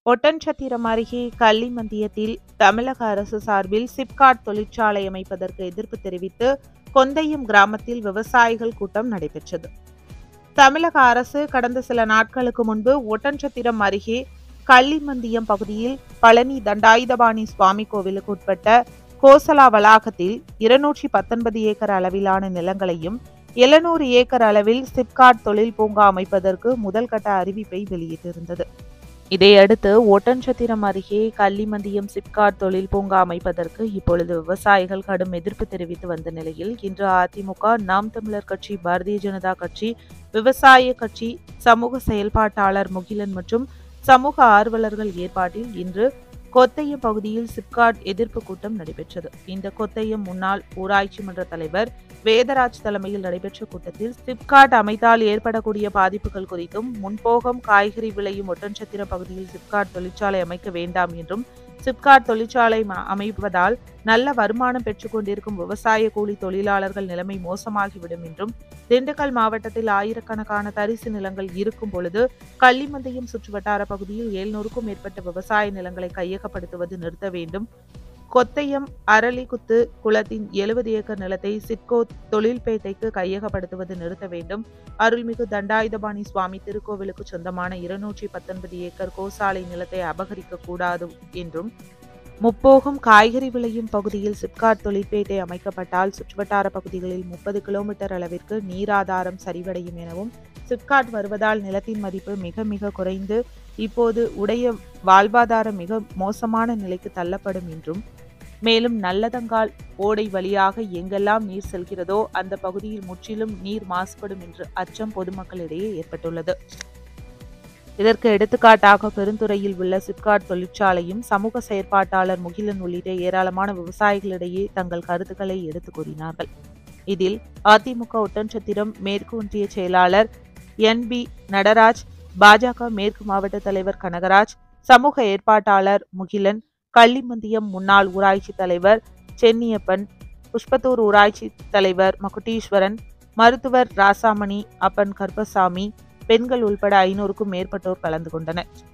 ஒட்டன்சத்திரம் அருகே கள்ளிமந்தியத்தில் தமிழக அரசு சார்பில் சிப்காட் தொழிற்சாலை அமைப்பதற்கு எதிர்ப்பு தெரிவித்து கொந்தையம் கிராமத்தில் விவசாயிகள் கூட்டம் நடைபெற்றது தமிழக அரசு கடந்த சில நாட்களுக்கு முன்பு ஒட்டன்சத்திரம் அருகே கள்ளிமந்தியம் பகுதியில் பழனி தண்டாயுதபாணி சுவாமி கோவிலுக்கு உட்பட்ட கோசலா வளாகத்தில் இருநூற்றி பத்தொன்பது ஏக்கர் அளவிலான நிலங்களையும் எழுநூறு ஏக்கர் அளவில் சிப்காட் தொழில் பூங்கா அமைப்பதற்கு முதல் கட்ட அறிவிப்பை வெளியிட்டிருந்தது இதையடுத்து ஒட்டன்சத்திரம் அருகே கள்ளிமந்தியம் சிப்காட் தொழில் பூங்கா அமைப்பதற்கு இப்பொழுது விவசாயிகள் கடும் எதிர்ப்பு தெரிவித்து வந்த நிலையில் இன்று அதிமுக நாம் தமிழர் கட்சி பாரதிய ஜனதா கட்சி விவசாய கட்சி சமூக செயல்பாட்டாளர் முகிலன் மற்றும் சமூக ஆர்வலர்கள் ஏற்பாட்டில் இன்று கொத்தையம் பகுதியில் சிப்காட் எதிர்ப்பு கூட்டம் நடைபெற்றது இந்த கொத்தையம் முன்னாள் ஊராட்சி மன்ற தலைவர் வேதராஜ் தலைமையில் நடைபெற்ற கூட்டத்தில் சிப்காட் அமைத்தால் ஏற்படக்கூடிய பாதிப்புகள் குறித்தும் முன்போகம் காய்கறி விளையும் ஒட்டன்சத்திரம் பகுதியில் சிப்காட் தொழிற்சாலை அமைக்க வேண்டாம் என்றும் சிப்காட் தொழிற்சாலை ம- அமைப்பதால் நல்ல வருமானம் பெற்றுக் கொண்டிருக்கும் விவசாய கூலி தொழிலாளர்கள் நிலைமை மோசமாகிவிடும் என்றும் திண்டுக்கல் மாவட்டத்தில் ஆயிரக்கணக்கான தரிசு நிலங்கள் இருக்கும் பொழுது கள்ளிமந்தையம் சுற்றுவட்டார பகுதியில் எழுநூறுக்கும் மேற்பட்ட விவசாய நிலங்களை கையகப்படுத்துவது நிறுத்த வேண்டும் கொத்தையம் அரளிக்குத்து குளத்தின் எழுபது ஏக்கர் நிலத்தை சிட்கோ தொழில்பேட்டைக்கு கையகப்படுத்துவது நிறுத்த வேண்டும் அருள்மிகு தண்டாயுதபாணி சுவாமி திருக்கோவிலுக்கு சொந்தமான இருநூற்றி பத்தொன்பது ஏக்கர் கோசாலை நிலத்தை அபகரிக்க கூடாது என்றும் முப்போகம் காய்கறி விளையும் பகுதியில் சிப்காட் தொழிற்பேட்டை அமைக்கப்பட்டால் சுற்றுவட்டார பகுதிகளில் முப்பது கிலோமீட்டர் அளவிற்கு நீராதாரம் சரிவடையும் எனவும் சிப்காட் வருவதால் நிலத்தின் மதிப்பு மிக மிக குறைந்து இப்போது உடைய வாழ்வாதாரம் மிக மோசமான நிலைக்கு தள்ளப்படும் என்றும் மேலும் நல்லதங்கால் ஓடை வழியாக எங்கெல்லாம் நீர் செல்கிறதோ அந்த பகுதியில் முற்றிலும் நீர் மாசுபடும் என்று அச்சம் பொதுமக்களிடையே ஏற்பட்டுள்ளது இதற்கு எடுத்துக்காட்டாக பெருந்துறையில் உள்ள சிப்காட் தொழிற்சாலையும் சமூக செயற்பாட்டாளர் முகிலன் உள்ளிட்ட ஏராளமான விவசாயிகளிடையே தங்கள் கருத்துக்களை எடுத்துக் கூறினார்கள் இதில் அதிமுக ஒட்டன்சத்திரம் மேற்கு ஒன்றிய செயலாளர் என் பி நடராஜ் பாஜக மேற்கு மாவட்ட தலைவர் கனகராஜ் சமூக ஏற்பாட்டாளர் முகிலன் கள்ளிமந்தியம் முன்னாள் ஊராட்சி தலைவர் சென்னியப்பன் புஷ்பத்தூர் ஊராட்சி தலைவர் மகுட்டீஸ்வரன் மருத்துவர் ராசாமணி அப்பன் கருப்பசாமி பெண்கள் உள்பட ஐநூறுக்கும் மேற்பட்டோர் கலந்து கொண்டனர்